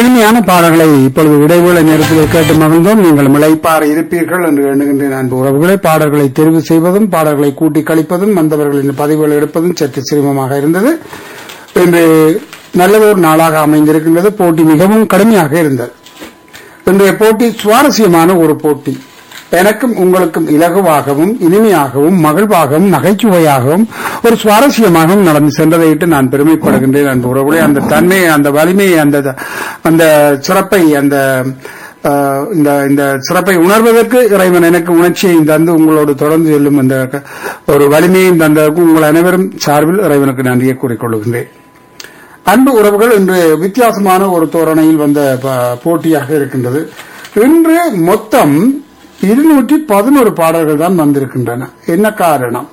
இனிமையான பாடல்களை இப்பொழுது இடைவேளை நேரத்தில் கேட்டு மகிழ்ந்தோம் நீங்கள் முளைப்பார இருப்பீர்கள் என்று எண்ணுகின்றேன் அன்பு உறவுகளை பாடல்களை தெரிவு செய்வதும் பாடல்களை கூட்டி கழிப்பதும் வந்தவர்களின் பதிவுகள் எடுப்பதும் சற்று சிரமமாக இருந்தது இன்று நல்லதொரு நாளாக அமைந்திருக்கின்றது போட்டி மிகவும் கடுமையாக இருந்தது இன்றைய போட்டி சுவாரஸ்யமான ஒரு போட்டி எனக்கும் உங்களுக்கும் இலகுவாகவும் இனிமையாகவும் மகிழ்வாகவும் நகைச்சுவையாகவும் ஒரு சுவாரஸ்யமாகவும் நடந்து சென்றதையிட்டு நான் பெருமைப்படுகின்றேன் அன்பு உறவுகளே அந்த தன்மையை அந்த வலிமையை அந்த அந்த சிறப்பை அந்த ஆஹ், இந்த இந்த சிறப்பை உணர்வதற்கு இறைவன் எனக்கு உணர்ச்சியை தந்து உங்களோடு தொடர்ந்து செல்லும் அந்த க- ஒரு வலிமையை தந்ததற்கு உங்கள் அனைவரும் சார்பில் இறைவனுக்கு நன்றியை கூறிக்கொள்கின்றேன் அன்பு உறவுகள் இன்று வித்தியாசமான ஒரு தோரணையில் வந்த ப- போட்டியாக இருக்கின்றது இன்று மொத்தம் இருநூற்றி பதினோரு பாடல்கள் தான் வந்திருக்கின்றன என்ன காரணம்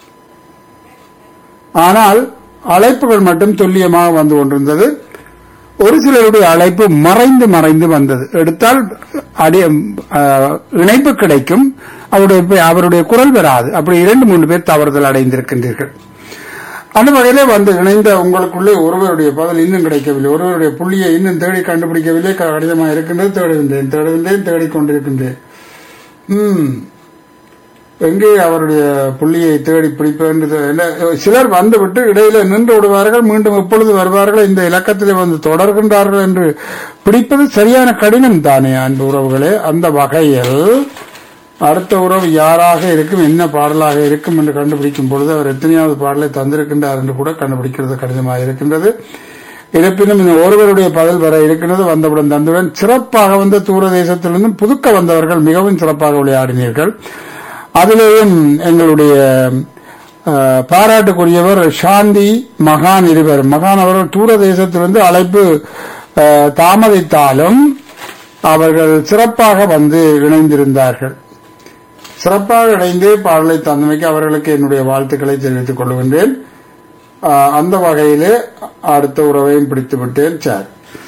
ஆனால் அழைப்புகள் மட்டும் துல்லியமாக வந்து கொண்டிருந்தது ஒரு சிலருடைய அழைப்பு மறைந்து மறைந்து வந்தது எடுத்தால் அடி அஹ், இணைப்பு கிடைக்கும் அவருடைய அவருடைய குரல் வராது அப்படி இரண்டு மூன்று பேர் தவறுதல் அடைந்திருக்கின்றீர்கள் அந்த வகையிலே வந்து இணைந்த உங்களுக்குள்ளே ஒருவருடைய பதில் இன்னும் கிடைக்கவில்லை ஒருவருடைய புள்ளியை இன்னும் தேடி கண்டுபிடிக்கவில்லை கடிதமாக இருக்கின்றது தேடுகின்றேன் தேடுகின்றேன் தேடிக்கொண்டிருக்கின்றேன் ம் எங்கே அவருடைய புள்ளியை தேடி பிடிப்பது என்ன, சிலர் வந்துவிட்டு இடையில நின்று விடுவார்கள் மீண்டும் எப்பொழுது வருவார்கள் இந்த இலக்கத்திலே வந்து தொடர்கின்றார்கள் என்று பிடிப்பது சரியான கடினம் தானே அன்பு உறவுகளே அந்த வகையில் அடுத்த உறவு யாராக இருக்கும் என்ன பாடலாக இருக்கும் என்று கண்டுபிடிக்கும் பொழுது அவர் எத்தனையாவது பாடலை தந்திருக்கின்றார் என்று கூட கண்டுபிடிக்கிறது கடினமாக இருக்கின்றது இருப்பினும் இந்த ஒருவருடைய பதில் வர இருக்கின்றது வந்தவுடன் தந்துடன் சிறப்பாக வந்த தூரதேசத்திலிருந்து புதுக்க வந்தவர்கள் மிகவும் சிறப்பாக விளையாடினீர்கள் அதிலேயும் எங்களுடைய அஹ், பாராட்டுக்குரியவர் சாந்தி மகான் இருவர் மகான் அவர்கள் தூரதேசத்திலிருந்து அழைப்பு அஹ், தாமதித்தாலும் அவர்கள் சிறப்பாக வந்து இணைந்திருந்தார்கள் சிறப்பாக இணைந்து பாடலை தந்தமைக்கு அவர்களுக்கு என்னுடைய வாழ்த்துக்களை தெரிவித்துக் கொள்கின்றேன் ஆஹ் அந்த வகையிலே அடுத்த உறவையும் பிடித்து விட்டேன் சார்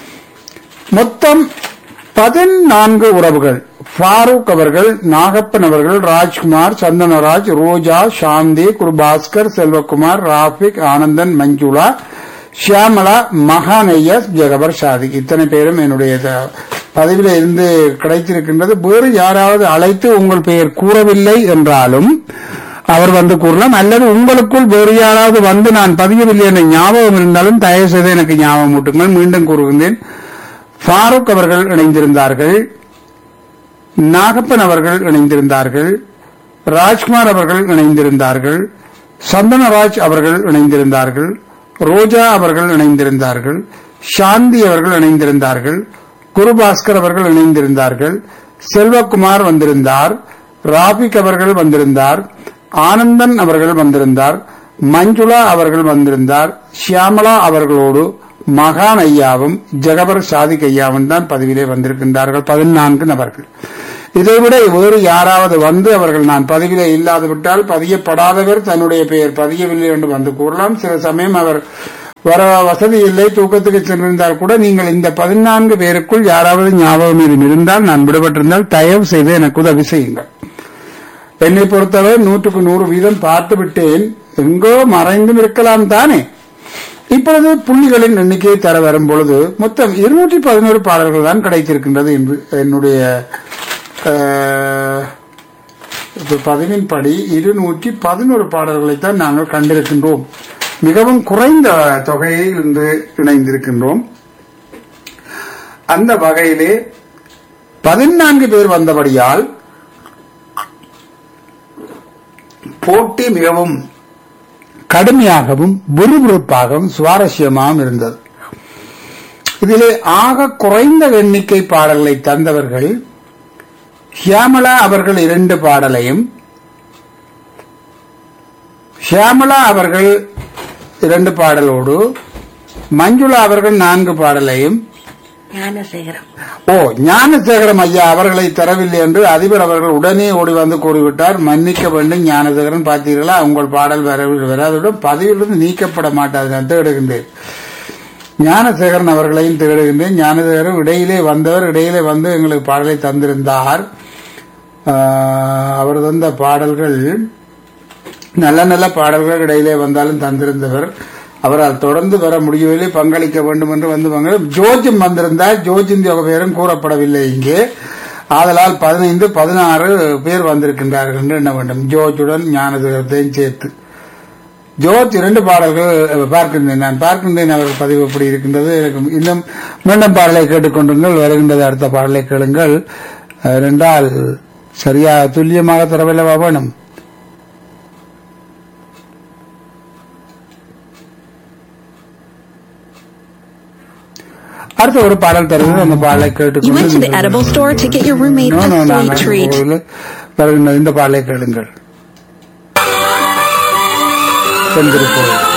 மொத்தம் பதினான்கு உறவுகள் ஃபாரூக் அவர்கள் நாகப்பன் அவர்கள் ராஜ்குமார் சந்தனராஜ் ரோஜா சாந்தி குருபாஸ்கர் செல்வகுமார் ராபிக் ஆனந்தன் மஞ்சுளா ஷியாமலா மகாநையஸ் ஜெகபர் ஷாதிக் இத்தனை பேரும் என்னுடைய த- பதிவில இருந்து கிடைத்திருக்கின்றது வேறு யாராவது அழைத்து உங்கள் பெயர் கூறவில்லை என்றாலும் அவர் வந்து கூறலாம் அல்லது உங்களுக்குள் வேறு யாராவது வந்து நான் பதியவில்லை என்ற ஞாபகம் இருந்தாலும் தயவு செய்து எனக்கு ஞாபகம் ஊட்டுங்கள் மீண்டும் கூறுகின்றேன் ஃபாரூக் அவர்கள் இணைந்திருந்தார்கள் நாகப்பன் அவர்கள் இணைந்திருந்தார்கள் ராஜ்குமார் அவர்கள் இணைந்திருந்தார்கள் சந்தனராஜ் அவர்கள் இணைந்திருந்தார்கள் ரோஜா அவர்கள் இணைந்திருந்தார்கள் சாந்தி அவர்கள் இணைந்திருந்தார்கள் குருபாஸ்கர் அவர்கள் இணைந்திருந்தார்கள் செல்வகுமார் வந்திருந்தார் ராபிக் அவர்கள் வந்திருந்தார் ஆனந்தன் அவர்கள் வந்திருந்தார் மஞ்சுளா அவர்கள் வந்திருந்தார் ஷியாமலா அவர்களோடு மகான் ஐயாவும் ஜெகபர் சாதிக் ஐயாவும் தான் பதவியிலே வந்திருக்கின்றார்கள் பதினான்கு நபர்கள் இதைவிட வேறு யாராவது வந்து அவர்கள் நான் பதிவிலே இல்லாது விட்டால் பதியப்படாதவர் தன்னுடைய பெயர் பதியவில்லை என்று வந்து கூறலாம் சில சமயம் அவர் வர வசதி இல்லை தூக்கத்துக்கு சென்றிருந்தால் கூட நீங்கள் இந்த பதினான்கு பேருக்குள் யாராவது ஞாபகம் இது இருந்தால் நான் விடுபட்டிருந்தால் தயவு செய்து எனக்கு உதவி செய்யுங்கள் என்னை பொறுத்தவரை நூற்றுக்கு நூறு வீதம் பார்த்து விட்டேன் எங்கோ மறைந்தும் இருக்கலாம் தானே இப்பொழுது புள்ளிகளின் எண்ணிக்கையை தர வரும் பொழுது மொத்தம் இருநூற்றி பதினோரு பாடல்கள் தான் கிடைத்திருக்கின்றது என்று என்னுடைய அஹ், இப்ப பதிவின் படி இருநூற்றி பதினோரு பாடல்களை தான் நாங்கள் கண்டிருக்கின்றோம் மிகவும் குறைந்த தொகையில் இன்று இணைந்திருக்கின்றோம் அந்த வகையிலே பதினான்கு பேர் வந்தபடியால் போட்டி மிகவும் கடுமையாகவும் விறுவிறுப்பாகவும் சுவாரஸ்யமாகவும் இருந்தது இதிலே ஆக குறைந்த எண்ணிக்கை பாடல்களை தந்தவர்கள் ஷியாமலா அவர்கள் இரண்டு பாடலையும் ஷியாமலா அவர்கள் இரண்டு பாடலோடு மஞ்சுளா அவர்கள் நான்கு பாடலையும் ஞானசேகரம் ஓ ஞானசேகரம் ஐயா அவர்களை தரவில்லை என்று அதிபர் அவர்கள் உடனே ஓடி வந்து கூறிவிட்டார் மன்னிக்க வேண்டும் ஞானசேகரன் பார்த்தீர்களா உங்கள் பாடல் வரவில்லை வராதுடன் பதவியிலிருந்து நீக்கப்பட மாட்டாது நான் தேடுகின்றேன் ஞானசேகரன் அவர்களையும் தேடுகின்றேன் ஞானசேகரன் இடையிலே வந்தவர் இடையிலே வந்து எங்களுக்கு பாடலை தந்திருந்தார் ஆஹ், அவர் தந்த பாடல்கள் நல்ல நல்ல பாடல்கள் இடையிலே வந்தாலும் தந்திருந்தவர் அவரால் தொடர்ந்து வர முடியவில்லை பங்களிக்க வேண்டும் என்று வந்து வாங்க ஜோர்ஜும் வந்திருந்தால் ஜோர்ஜின் தொகை பேரும் கூறப்படவில்லை இங்கே ஆதலால் பதினைந்து பதினாறு பேர் வந்திருக்கின்றார்கள் என்று எண்ண வேண்டும் ஜோர்ஜுடன் ஞானதுரத்தையும் சேர்த்து ஜோர்ஜ் இரண்டு பாடல்கள் அஹ், பார்க்கின்றேன் நான் பார்க்கின்றேன் அவர்கள் பதிவு எப்படி இருக்கின்றது எனக்கு இன்னும் மீண்டும் பாடலை கேட்டுக்கொண்டுங்கள் வருகின்றது அடுத்த பாடலை கேளுங்கள் அஹ், என்றால் சரியா துல்லியமாக தரவில்லவா வேணும் அடுத்த ஒரு பாடல் தருகிறது அந்த பாடலை You went to the கேட்டுக்கொண்டு edible store to get your roommate No, a no, no, sweet no, treat. no, வருகின்ற இந்த பாடலை கேளுங்கள் செந்திருப்போம்